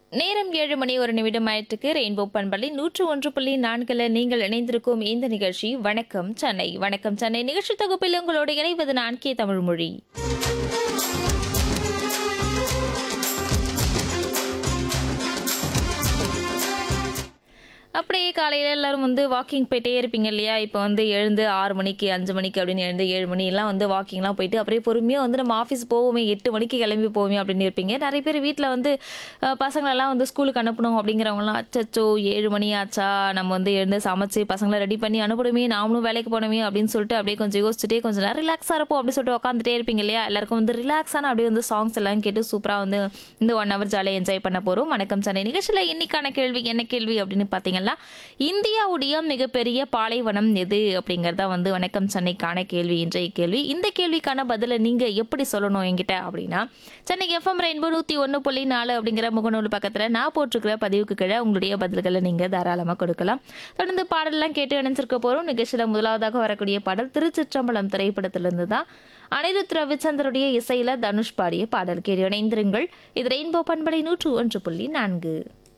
நேரம் ஏழு மணி ஒரு நிமிடம் ஆயிட்டுக்கு ரெயின்போ பண்பள்ளி நூற்று ஒன்று புள்ளி நான்கில் நீங்கள் இணைந்திருக்கும் இந்த நிகழ்ச்சி வணக்கம் சென்னை வணக்கம் சென்னை நிகழ்ச்சி தொகுப்பில் உங்களோடு இணைவது நான் கே தமிழ்மொழி அப்படியே காலையில் எல்லாரும் வந்து வாக்கிங் போயிட்டே இருப்பீங்க இல்லையா இப்போ வந்து எழுந்து ஆறு மணிக்கு அஞ்சு மணிக்கு அப்படின்னு எழுந்து ஏழு மணிலாம் வந்து வாக்கிங்லாம் போயிட்டு அப்படியே பொறுமையாக வந்து நம்ம ஆஃபீஸ் போவோமே எட்டு மணிக்கு கிளம்பி போவோமே அப்படின்னு இருப்பீங்க நிறைய பேர் வீட்டில் வந்து அஹ், பசங்களெல்லாம் வந்து ஸ்கூலுக்கு அனுப்பணும் அப்படிங்கிறவங்களாம் அச்சச்சோ ஏழு மணி ஆச்சா நம்ம வந்து எழுந்து சமைச்சு பசங்களை ரெடி பண்ணி அனுப்பணுமே நாமளும் வேலைக்கு போனோமே அப்படின்னு சொல்லிட்டு அப்படியே கொஞ்சம் யோசிச்சுட்டே கொஞ்சம் நேரம் ரிலாக்ஸாக இருப்போம் அப்படின்னு சொல்லிட்டு உட்காந்துட்டே இருப்பீங்க இல்லையா எல்லாருக்கும் வந்து ரிலாக்ஸான அப்படியே வந்து சாங்ஸ் எல்லாம் கேட்டு சூப்பராக வந்து இந்த ஒன் ஹவர் ஜாலியாக என்ஜாய் பண்ண போகிறோம் வணக்கம் சென்னை நிகழ்ச்சியில் இன்னைக்கான கேள்வி என்ன கேள்வி அப்படின்னு பார்த்தீங்கன்னா இந்தியாவுடைய மிகப்பெரிய பாலைவனம் எது அப்படிங்கிறதா வந்து வணக்கம் சென்னைக்கான கேள்வி இன்றைய கேள்வி இந்த கேள்விக்கான பதிலை நீங்கள் எப்படி சொல்லணும் என்கிட்ட அப்படின்னா சென்னை எஃப்எம் ரெயின்போ நூற்றி ஒன்று புள்ளி நாலு அப்படிங்கிற முகநூல் பக்கத்தில் நான் போட்டிருக்கிற பதிவுக்கு கீழே உங்களுடைய பதில்களை நீங்கள் தாராளமாக கொடுக்கலாம் தொடர்ந்து பாடல்லாம் கேட்டு இணைஞ்சிருக்க போகிறோம் நிகழ்ச்சியில் முதலாவதாக வரக்கூடிய பாடல் திருச்சிற்றம்பலம் திரைப்படத்திலிருந்து தான் அனிருத் ரவிச்சந்தருடைய இசையில தனுஷ் பாடிய பாடல் கேட்டு இணைந்திருங்கள் இது ரெயின்போ பண்பலை நூற்று ஒன்று புள்ளி நான்கு